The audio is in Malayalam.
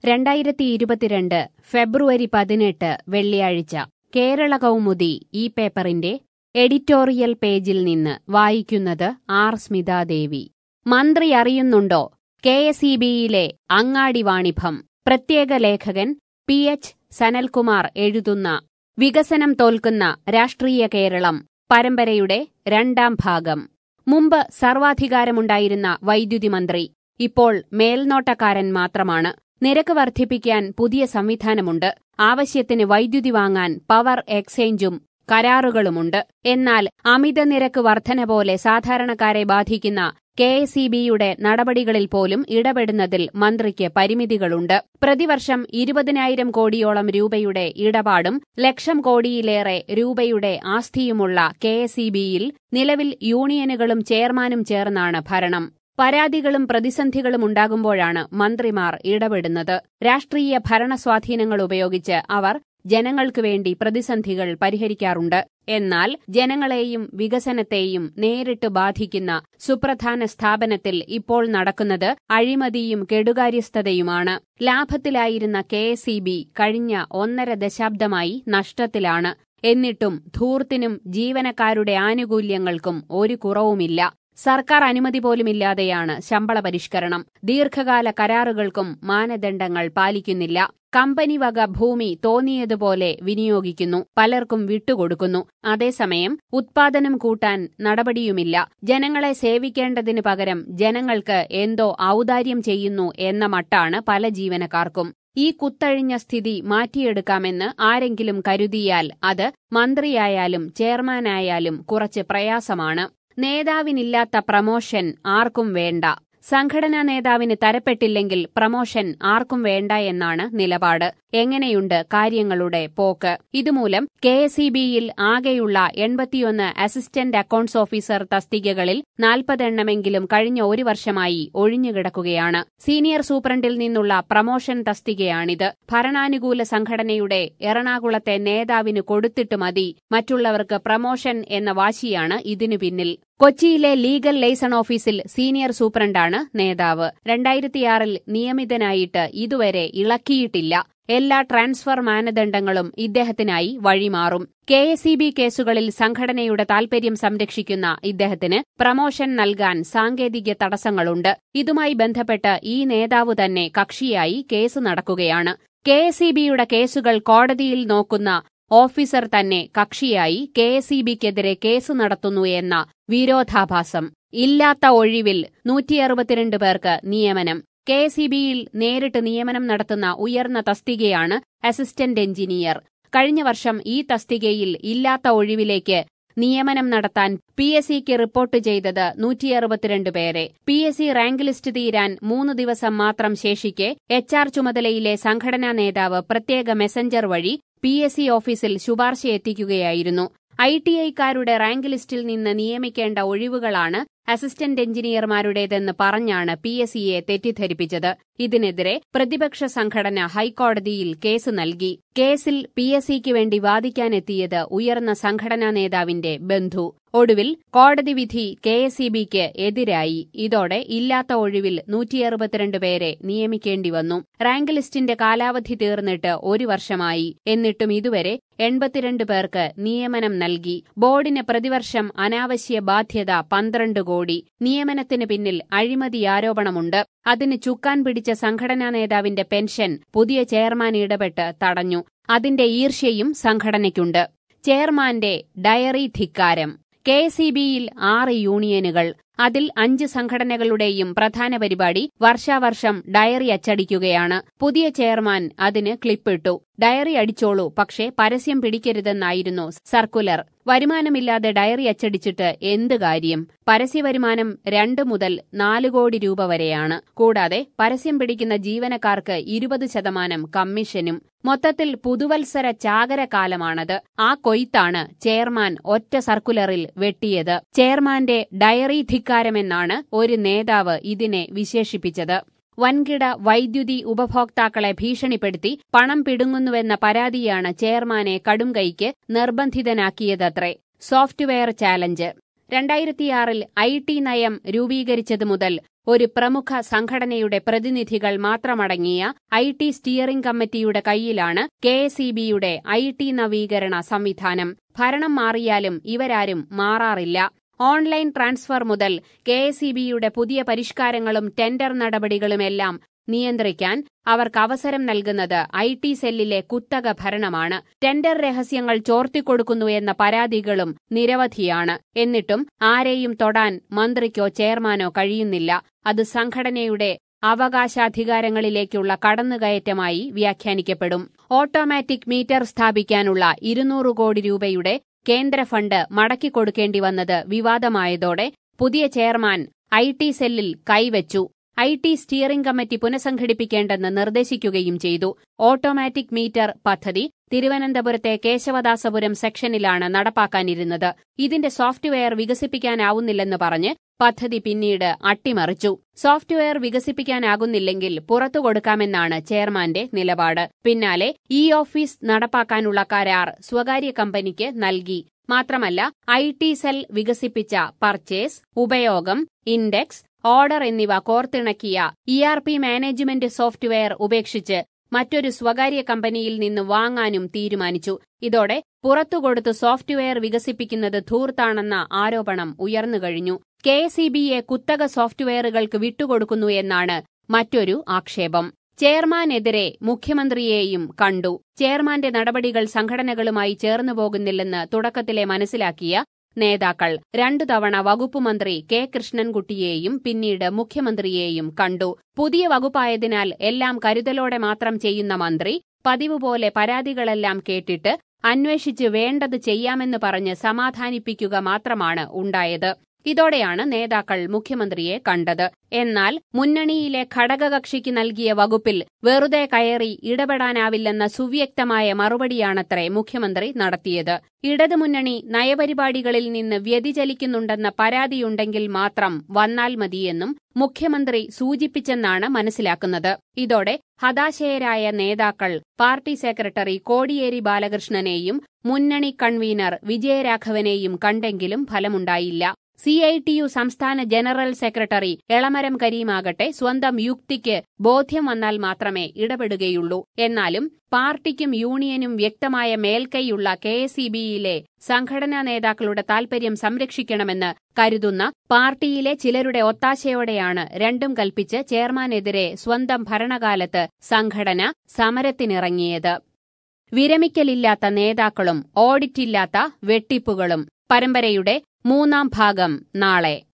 രണ്ടായിരത്തി ഇരുപത്തിരണ്ട് ഫെബ്രുവരി പതിനെട്ട് വെള്ളിയാഴ്ച കേരള കൗമുദി ഈ പേപ്പറിന്റെ എഡിറ്റോറിയൽ പേജിൽ നിന്ന് വായിക്കുന്നത് ആർ സ്മിതാദേവി മന്ത്രി അറിയുന്നുണ്ടോ കെ എസ് ഇ ബിയിലെ അങ്ങാടി വാണിഭം പ്രത്യേക ലേഖകൻ പി എച്ച് സനൽകുമാർ എഴുതുന്ന വികസനം തോൽക്കുന്ന രാഷ്ട്രീയ കേരളം പരമ്പരയുടെ രണ്ടാം ഭാഗം മുമ്പ് സർവാധികാരമുണ്ടായിരുന്ന വൈദ്യുതി മന്ത്രി ഇപ്പോൾ മേൽനോട്ടക്കാരൻ മാത്രമാണ് നിരക്ക് വർദ്ധിപ്പിക്കാൻ പുതിയ സംവിധാനമുണ്ട് ആവശ്യത്തിന് വൈദ്യുതി വാങ്ങാൻ പവർ എക്സ്ചേഞ്ചും കരാറുകളുമുണ്ട് എന്നാൽ അമിത നിരക്ക് വർധന പോലെ സാധാരണക്കാരെ ബാധിക്കുന്ന കെ എസ് ഇ ബിയുടെ നടപടികളിൽ പോലും ഇടപെടുന്നതിൽ മന്ത്രിക്ക് പരിമിതികളുണ്ട് പ്രതിവർഷം ഇരുപതിനായിരം കോടിയോളം രൂപയുടെ ഇടപാടും ലക്ഷം കോടിയിലേറെ രൂപയുടെ ആസ്തിയുമുള്ള കെ എസ് ഇ ബിയിൽ നിലവിൽ യൂണിയനുകളും ചെയർമാനും ചേർന്നാണ് ഭരണം പരാതികളും പ്രതിസന്ധികളും ഉണ്ടാകുമ്പോഴാണ് മന്ത്രിമാർ ഇടപെടുന്നത് രാഷ്ട്രീയ ഭരണസ്വാധീനങ്ങൾ ഉപയോഗിച്ച് അവർ ജനങ്ങൾക്കു വേണ്ടി പ്രതിസന്ധികൾ പരിഹരിക്കാറുണ്ട് എന്നാൽ ജനങ്ങളെയും വികസനത്തെയും നേരിട്ട് ബാധിക്കുന്ന സുപ്രധാന സ്ഥാപനത്തിൽ ഇപ്പോൾ നടക്കുന്നത് അഴിമതിയും കെടുകാര്യസ്ഥതയുമാണ് ലാഭത്തിലായിരുന്ന കെ കഴിഞ്ഞ ഒന്നര ദശാബ്ദമായി നഷ്ടത്തിലാണ് എന്നിട്ടും ധൂർത്തിനും ജീവനക്കാരുടെ ആനുകൂല്യങ്ങൾക്കും ഒരു കുറവുമില്ല സർക്കാർ അനുമതി പോലുമില്ലാതെയാണ് ശമ്പള പരിഷ്കരണം ദീർഘകാല കരാറുകൾക്കും മാനദണ്ഡങ്ങൾ പാലിക്കുന്നില്ല കമ്പനി വക ഭൂമി തോന്നിയതുപോലെ വിനിയോഗിക്കുന്നു പലർക്കും വിട്ടുകൊടുക്കുന്നു അതേസമയം ഉത്പാദനം കൂട്ടാൻ നടപടിയുമില്ല ജനങ്ങളെ സേവിക്കേണ്ടതിനു പകരം ജനങ്ങൾക്ക് എന്തോ ഔദാര്യം ചെയ്യുന്നു എന്ന മട്ടാണ് പല ജീവനക്കാർക്കും ഈ കുത്തഴിഞ്ഞ സ്ഥിതി മാറ്റിയെടുക്കാമെന്ന് ആരെങ്കിലും കരുതിയാൽ അത് മന്ത്രിയായാലും ചെയർമാനായാലും കുറച്ച് പ്രയാസമാണ് നേതാവിനില്ലാത്ത പ്രമോഷൻ ആർക്കും വേണ്ട സംഘടനാ നേതാവിന് തരപ്പെട്ടില്ലെങ്കിൽ പ്രമോഷൻ ആർക്കും വേണ്ട എന്നാണ് നിലപാട് എങ്ങനെയുണ്ട് കാര്യങ്ങളുടെ പോക്ക് ഇതുമൂലം കെ എസ് ഇ ബിയിൽ ആകെയുള്ള എൺപത്തിയൊന്ന് അസിസ്റ്റന്റ് അക്കൌണ്ട്സ് ഓഫീസർ തസ്തികകളിൽ നാൽപ്പതെണ്ണമെങ്കിലും കഴിഞ്ഞ ഒരു വർഷമായി ഒഴിഞ്ഞുകിടക്കുകയാണ് സീനിയർ സൂപ്രണ്ടിൽ നിന്നുള്ള പ്രമോഷൻ തസ്തികയാണിത് ഭരണാനുകൂല സംഘടനയുടെ എറണാകുളത്തെ നേതാവിന് കൊടുത്തിട്ട് മതി മറ്റുള്ളവർക്ക് പ്രമോഷൻ എന്ന വാശിയാണ് ഇതിനു പിന്നിൽ കൊച്ചിയിലെ ലീഗൽ ലൈസൺ ഓഫീസിൽ സീനിയർ സൂപ്രണ്ടാണ് നേതാവ് രണ്ടായിരത്തിയാറിൽ നിയമിതനായിട്ട് ഇതുവരെ ഇളക്കിയിട്ടില്ല എല്ലാ ട്രാൻസ്ഫർ മാനദണ്ഡങ്ങളും ഇദ്ദേഹത്തിനായി വഴിമാറും കെ എസ് ഇ ബി കേസുകളിൽ സംഘടനയുടെ താൽപര്യം സംരക്ഷിക്കുന്ന ഇദ്ദേഹത്തിന് പ്രമോഷൻ നൽകാൻ സാങ്കേതിക തടസ്സങ്ങളുണ്ട് ഇതുമായി ബന്ധപ്പെട്ട് ഈ നേതാവ് തന്നെ കക്ഷിയായി കേസ് നടക്കുകയാണ് കെ എസ് ഇ ബിയുടെ കേസുകൾ കോടതിയിൽ നോക്കുന്ന ഓഫീസർ തന്നെ കക്ഷിയായി കെ എസ് ഇ ബിക്കെതിരെ കേസ് നടത്തുന്നു എന്ന വിരോധാഭാസം ഇല്ലാത്ത ഒഴിവിൽ നൂറ്റിയറുപത്തിരണ്ട് പേർക്ക് നിയമനം കെ എസ് ഇ ബിയിൽ നേരിട്ട് നിയമനം നടത്തുന്ന ഉയർന്ന തസ്തികയാണ് അസിസ്റ്റന്റ് എഞ്ചിനീയർ കഴിഞ്ഞ വർഷം ഈ തസ്തികയിൽ ഇല്ലാത്ത ഒഴിവിലേക്ക് നിയമനം നടത്താൻ പി എസ് സിക്ക് റിപ്പോർട്ട് ചെയ്തത് നൂറ്റിയറുപത്തിരണ്ട് പേരെ P S C rank list തീരാൻ മൂന്ന് ദിവസം മാത്രം ശേഷിക്കെ എച്ച് ആർ ചുമതലയിലെ സംഘടനാ നേതാവ് പ്രത്യേക മെസഞ്ചർ വഴി പി എസ് സി ഓഫീസിൽ ശുപാർശ എത്തിക്കുകയായിരുന്നു ഐ ടി ഐക്കാരുടെ റാങ്ക് ലിസ്റ്റിൽ നിന്ന് നിയമിക്കേണ്ട ഒഴിവുകളാണ് അസിസ്റ്റന്റ് എഞ്ചിനീയർമാരുടേതെന്ന് പറഞ്ഞാണ് പി എസ് സിയെ തെറ്റിദ്ധരിപ്പിച്ചത് ഇതിനെതിരെ പ്രതിപക്ഷ സംഘടന ഹൈക്കോടതിയിൽ കേസ് നൽകി കേസിൽ പി എസ് സിക്ക് വേണ്ടി വാദിക്കാനെത്തിയത് ഉയർന്ന സംഘടനാ നേതാവിന്റെ ബന്ധു ഒടുവിൽ കോടതി വിധി കെ എസ് ഇ ബിക്ക് എതിരായി ഇതോടെ ഇല്ലാത്ത ഒഴിവിൽ നൂറ്റിയറുപത്തിരണ്ട് പേരെ നിയമിക്കേണ്ടി വന്നു റാങ്ക് ലിസ്റ്റിന്റെ കാലാവധി തീർന്നിട്ട് ഒരു വർഷമായി എന്നിട്ടും ഇതുവരെ എൺപത്തിരണ്ട് പേർക്ക് നിയമനം നൽകി ബോർഡിന് പ്രതിവർഷം അനാവശ്യ ബാധ്യത പന്ത്രണ്ട് കോടി നിയമനത്തിന് പിന്നിൽ അഴിമതി ആരോപണമുണ്ട് അതിന് ചുക്കാൻ പിടിച്ച സംഘടനാ നേതാവിന്റെ പെൻഷൻ പുതിയ ചെയർമാൻ ഇടപെട്ട് തടഞ്ഞു അതിന്റെ ഈർഷ്യയും സംഘടനയ്ക്കുണ്ട് ചെയർമാന്റെ ഡയറി ധിക്കാരം കെ സി ബിയിൽ ആറ് യൂണിയനുകൾ അതിൽ അഞ്ച് സംഘടനകളുടെയും പ്രധാന പരിപാടി വർഷാവർഷം ഡയറി അച്ചടിക്കുകയാണ് പുതിയ ചെയർമാൻ അതിന് ക്ലിപ്പിട്ടു ഡയറി അടിച്ചോളൂ പക്ഷേ പരസ്യം പിടിക്കരുതെന്നായിരുന്നു സർക്കുലർ വരുമാനമില്ലാതെ ഡയറി അച്ചടിച്ചിട്ട് എന്ത് കാര്യം പരസ്യവരുമാനം രണ്ട് മുതൽ നാല് കോടി രൂപ വരെയാണ് കൂടാതെ പരസ്യം പിടിക്കുന്ന ജീവനക്കാർക്ക് ഇരുപത് ശതമാനം കമ്മീഷനും മൊത്തത്തിൽ പുതുവത്സര ചാകരകാലമാണത് ആ കൊയ്ത്താണ് ചെയർമാൻ ഒറ്റ സർക്കുലറിൽ വെട്ടിയത് ചെയർമാന്റെ ഡയറി ധിക്കാരമെന്നാണ് ഒരു നേതാവ് ഇതിനെ വിശേഷിപ്പിച്ചത് വൻകിട വൈദ്യുതി ഉപഭോക്താക്കളെ ഭീഷണിപ്പെടുത്തി പണം പിടുങ്ങുന്നുവെന്ന പരാതിയാണ് ചെയർമാനെ കടുംകൈക്ക് നിർബന്ധിതനാക്കിയതത്രേ സോഫ്റ്റ്വെയർ ചാലഞ്ച് രണ്ടായിരത്തിയാറിൽ ഐ ടി നയം രൂപീകരിച്ചതു മുതൽ ഒരു പ്രമുഖ സംഘടനയുടെ പ്രതിനിധികൾ മാത്രമടങ്ങിയ ഐ ടി സ്റ്റിയറിംഗ് കമ്മിറ്റിയുടെ കയ്യിലാണ് കെ എസ് ഇ ബിയുടെ ഐ ടി നവീകരണ സംവിധാനം ഭരണം മാറിയാലും ഇവരാരും മാറാറില്ല ഓൺലൈൻ ട്രാൻസ്ഫർ മുതൽ കെ എസ് ഇ ബിയുടെ പുതിയ പരിഷ്കാരങ്ങളും ടെൻഡർ നടപടികളുമെല്ലാം നിയന്ത്രിക്കാൻ അവർക്ക് അവസരം നൽകുന്നത് ഐ ടി സെല്ലിലെ കുത്തക ഭരണമാണ് ടെൻഡർ രഹസ്യങ്ങൾ ചോർത്തിക്കൊടുക്കുന്നു എന്ന പരാതികളും നിരവധിയാണ് എന്നിട്ടും ആരെയും തൊടാൻ മന്ത്രിക്കോ ചെയർമാനോ കഴിയുന്നില്ല അത് സംഘടനയുടെ അവകാശാധികാരങ്ങളിലേക്കുള്ള കടന്നുകയറ്റമായി വ്യാഖ്യാനിക്കപ്പെടും ഓട്ടോമാറ്റിക് മീറ്റർ സ്ഥാപിക്കാനുള്ള ഇരുന്നൂറ് കോടി രൂപയുടെ കേന്ദ്ര ഫണ്ട് മടക്കിക്കൊടുക്കേണ്ടി വന്നത് വിവാദമായതോടെ പുതിയ ചെയർമാൻ ഐ ടി സെല്ലിൽ കൈവച്ചു ഐ ടി സ്റ്റിയറിംഗ് കമ്മിറ്റി പുനഃസംഘടിപ്പിക്കേണ്ടെന്ന് നിർദ്ദേശിക്കുകയും ചെയ്തു ഓട്ടോമാറ്റിക് മീറ്റർ പദ്ധതി തിരുവനന്തപുരത്തെ കേശവദാസപുരം സെക്ഷനിലാണ് നടപ്പാക്കാനിരുന്നത് ഇതിന്റെ സോഫ്റ്റ്വെയർ വികസിപ്പിക്കാനാവുന്നില്ലെന്ന് പറഞ്ഞ് പദ്ധതി പിന്നീട് അട്ടിമറിച്ചു സോഫ്റ്റ്വെയർ വികസിപ്പിക്കാനാകുന്നില്ലെങ്കിൽ പുറത്തു കൊടുക്കാമെന്നാണ് ചെയർമാന്റെ നിലപാട് പിന്നാലെ ഇ ഓഫീസ് നടപ്പാക്കാനുള്ള കരാർ സ്വകാര്യ കമ്പനിക്ക് നൽകി മാത്രമല്ല ഐ ടി സെൽ വികസിപ്പിച്ച പർച്ചേസ് ഉപയോഗം ഇൻഡെക്സ് ഓർഡർ എന്നിവ കോർത്തിണക്കിയ E R P management software ഉപേക്ഷിച്ച് മറ്റൊരു സ്വകാര്യ കമ്പനിയിൽ നിന്ന് വാങ്ങാനും തീരുമാനിച്ചു ഇതോടെ പുറത്തുകൊടുത്ത് സോഫ്റ്റ്വെയർ വികസിപ്പിക്കുന്നത് ധൂർത്താണെന്ന ആരോപണം ഉയർന്നുകഴിഞ്ഞു കെ എസ് ഇ ബിയെ കുത്തക സോഫ്റ്റ്വെയറുകൾക്ക് വിട്ടുകൊടുക്കുന്നു എന്നാണ് മറ്റൊരു ആക്ഷേപം ചെയർമാനെതിരെ മുഖ്യമന്ത്രിയെയും കണ്ടു ചെയർമാന്റെ നടപടികൾ സംഘടനകളുമായി ചേർന്നു പോകുന്നില്ലെന്ന് തുടക്കത്തിലെ മനസ്സിലാക്കിയ നേതാക്കൾ രണ്ടു തവണ വകുപ്പ് മന്ത്രി കെ കൃഷ്ണൻകുട്ടിയെയും പിന്നീട് മുഖ്യമന്ത്രിയെയും കണ്ടു പുതിയ വകുപ്പായതിനാൽ എല്ലാം കരുതലോടെ മാത്രം ചെയ്യുന്ന മന്ത്രി പതിവ് പോലെ പരാതികളെല്ലാം കേട്ടിട്ട് അന്വേഷിച്ച് വേണ്ടത് ചെയ്യാമെന്ന് പറഞ്ഞ് സമാധാനിപ്പിക്കുക മാത്രമാണ് ഉണ്ടായത് ഇതോടെയാണ് നേതാക്കൾ മുഖ്യമന്ത്രിയെ കണ്ടത് എന്നാൽ മുന്നണിയിലെ ഘടകകക്ഷിക്ക് നൽകിയ വകുപ്പിൽ വെറുതെ കയറി ഇടപെടാനാവില്ലെന്ന സുവ്യക്തമായ മറുപടിയാണത്രേ മുഖ്യമന്ത്രി നടത്തിയത് ഇടതുമുന്നണി നയപരിപാടികളിൽ നിന്ന് വ്യതിചലിക്കുന്നുണ്ടെന്ന പരാതിയുണ്ടെങ്കിൽ മാത്രം വന്നാൽ മതിയെന്നും മുഖ്യമന്ത്രി സൂചിപ്പിച്ചെന്നാണ് മനസ്സിലാക്കുന്നത് ഇതോടെ ഹതാശയരായ നേതാക്കൾ പാർട്ടി സെക്രട്ടറി കോടിയേരി ബാലകൃഷ്ണനെയും മുന്നണി കൺവീനർ വിജയരാഘവനെയും കണ്ടെങ്കിലും ഫലമുണ്ടായില്ല സി ഐ ടി യു സംസ്ഥാന ജനറൽ സെക്രട്ടറി എളമരം കരീമാകട്ടെ സ്വന്തം യുക്തിക്ക് ബോധ്യം വന്നാൽ മാത്രമേ ഇടപെടുകയുള്ളൂ എന്നാലും പാർട്ടിക്കും യൂണിയനും വ്യക്തമായ മേൽക്കൈയുള്ള കെ എസ് ഇ ബിയിലെ സംഘടനാ നേതാക്കളുടെ താൽപര്യം സംരക്ഷിക്കണമെന്ന് കരുതുന്ന പാർട്ടിയിലെ ചിലരുടെ ഒത്താശയോടെയാണ് രണ്ടും കൽപ്പിച്ച് ചെയർമാനെതിരെ സ്വന്തം ഭരണകാലത്ത് സംഘടന സമരത്തിനിറങ്ങിയത് വിരമിക്കലില്ലാത്ത നേതാക്കളും ഓഡിറ്റില്ലാത്ത വെട്ടിപ്പുകളും പരമ്പരയുടെ മൂന്നാം ഭാഗം നാളെ